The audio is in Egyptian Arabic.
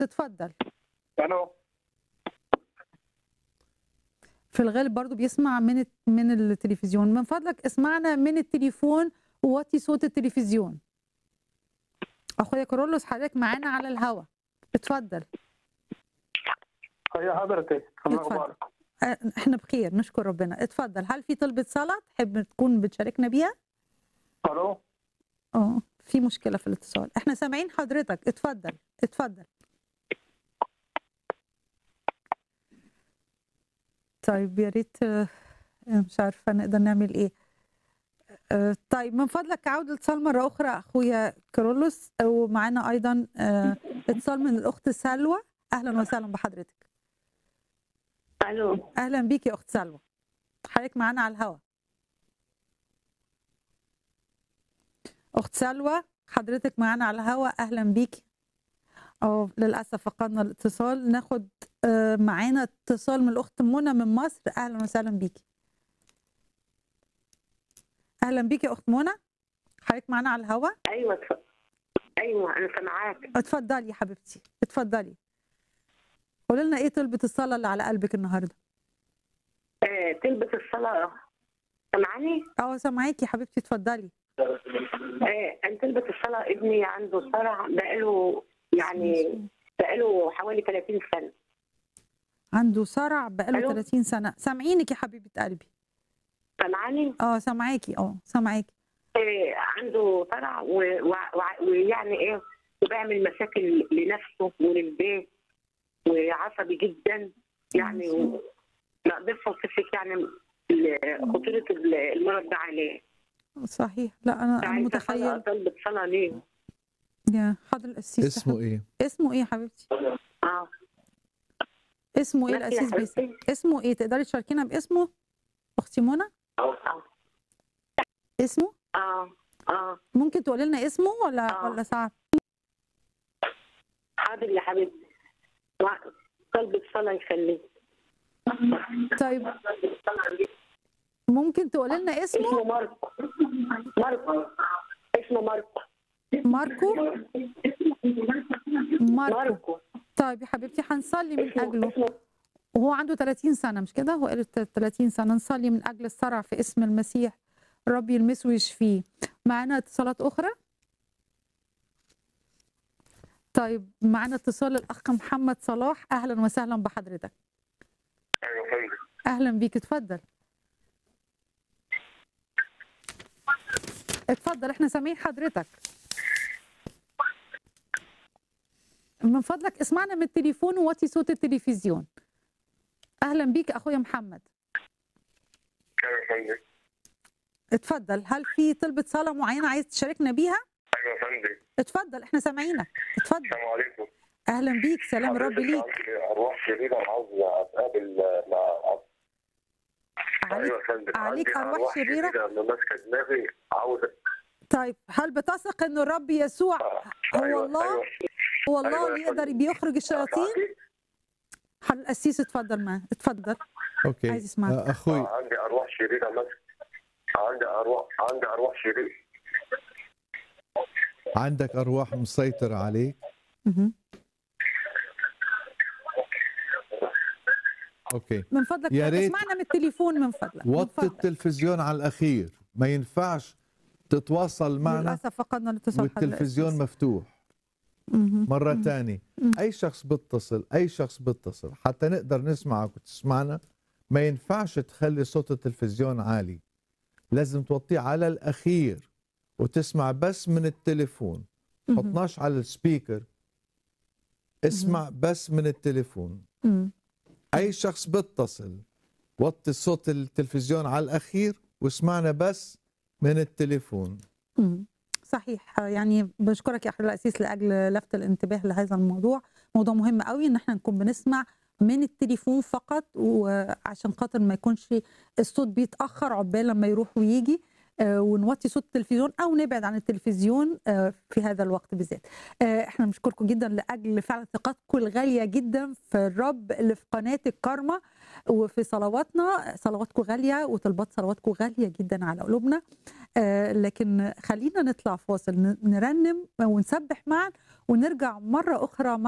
اتفضل الو في الغالب برضو بيسمع من الت- من التلفزيون من فضلك اسمعنا من التليفون ووطي صوت التلفزيون اخويا كارولوس حضرتك معانا على الهوا اتفضل هي حضرتك كم اتفضل. اخبارك؟ اه، احنا بخير نشكر ربنا اتفضل هل في طلبة صلاة تحب تكون بتشاركنا بيها الو اه في مشكلة في الاتصال احنا سامعين حضرتك اتفضل اتفضل طيب يا ريت اه، مش عارفة نقدر نعمل ايه اه، طيب من فضلك عود الاتصال مرة أخرى أخويا كارولوس ومعانا أيضا اه، اتصال من الأخت سلوى أهلا وسهلا بحضرتك الو أهلا بيك يا أخت سلوى حضرتك معانا على الهوا أخت سلوى حضرتك معانا على الهوا أهلا بيكي أو للأسف فقدنا الاتصال ناخد آه، معانا اتصال من الأخت منى من مصر أهلا وسهلا بيكي أهلا بيكي يا أخت منى حضرتك معانا على الهوا ايوه اتف... ايوه انا سامعاك اتفضلي يا حبيبتي اتفضلي قولي لنا ايه طلبة الصلاة اللي على قلبك النهارده آه تلبس الصلاه سامعاني؟ اه سامعاكي يا حبيبتي اتفضلي آه ان تلبس الصلاه ابني عنده صرع بقاله يعني بقاله حوالي 30 سنه عنده صرع بقاله ألو؟ 30 سنة سامعينك يا حبيبة قلبي سامعاني؟ اه سامعاكي اه سامعاكي آه عنده صرع و- و- و- ويعني ايه وبيعمل مشاكل لنفسه وللبيت وعصبي جدا يعني و- ما اقدرش اوصف لك يعني ال- خطوره المرض ده عليه صحيح لا انا انا عايزة متخيل طلبة صلاه ليه؟ يا حاضر القسيس اسمه ايه؟ اسمه ايه يا حبيبتي اه اسمه ايه ماشي يا القسيس بيس حبيبتي. اسمه ايه تقدري تشاركينا باسمه اختي منى اه اسمه اه اه ممكن تقولي لنا اسمه ولا آه. ولا صعب حاضر يا حبيبتي و- قلب الصلاة يخليك طيب ممكن تقولي لنا اسمه اسمه ماركو ماركو اسمه ماركو ماركو ماركو ماركو طيب يا حبيبتي هنصلي من اسمه اجله اسمه وهو عنده 30 سنة مش كده؟ هو قال 30 سنة نصلي من أجل الصرع في اسم المسيح الرب يلمسه ويشفيه معانا اتصالات أخرى؟ طيب معانا اتصال الأخ محمد صلاح أهلا وسهلا بحضرتك ايوه فندم أهلا بيك اتفضل اتفضل احنا سامعين حضرتك من فضلك اسمعنا من التليفون ووطي صوت التلفزيون اهلا بيك اخويا محمد ايوه فندم اتفضل هل في طلبة صلاة معينة عايز تشاركنا بيها؟ ايوه فندم اتفضل احنا سامعينك اتفضل السلام عليكم اهلا بيك سلام الرب حضرتك ليك عندي ارواح شريره وعاوز اتقابل مع عليك ايوه يا فندم عليك عندي أرواح شريرة؟ اللي ماسكه دماغي عاوز طيب هل بتثق ان الرب يسوع هو أيوة، الله أيوة. هو الله أيوة يا اللي يقدر فندم. بيخرج الشياطين؟ حل القسيس اتفضل معاه اتفضل اوكي عايز يسمعك. آه، اخوي آه، عندي ارواح شريره ماسكه عندي ارواح عندي ارواح شريره عندك ارواح مسيطرة عليك مهم. اوكي من فضلك يا ريت اسمعنا من التليفون من فضلك من وطي فضلك. التلفزيون على الاخير ما ينفعش تتواصل معنا للاسف فقدنا الاتصال حضرتك. والتلفزيون مفتوح مهم. مرة مم. تانية مم. أي شخص بيتصل أي شخص بيتصل حتى نقدر نسمعك وتسمعنا ما ينفعش تخلي صوت التلفزيون عالي لازم توطيه على الأخير وتسمع بس من التليفون مهم. حطناش على السبيكر اسمع بس من التليفون مم. أي شخص بيتصل وطي صوت التلفزيون على الأخير واسمعنا بس من التليفون مم. صحيح يعني بشكرك يا اخي الرئيس لاجل لفت الانتباه لهذا الموضوع موضوع مهم قوي ان احنا نكون بنسمع من التليفون فقط وعشان خاطر ما يكونش الصوت بيتاخر عقبال لما يروح ويجي آه، ونوطي صوت التلفزيون او نبعد عن التلفزيون آه، في هذا الوقت بالذات آه، احنا بنشكركم جدا لاجل فعلا ثقتكم الغاليه جدا في الرب اللي في قناه الكارما وفي صلواتنا صلواتكم غاليه وطلبات صلواتكم غاليه جدا على قلوبنا آه، لكن خلينا نطلع فاصل ن- نرنم ونسبح معا ونرجع مره اخرى مع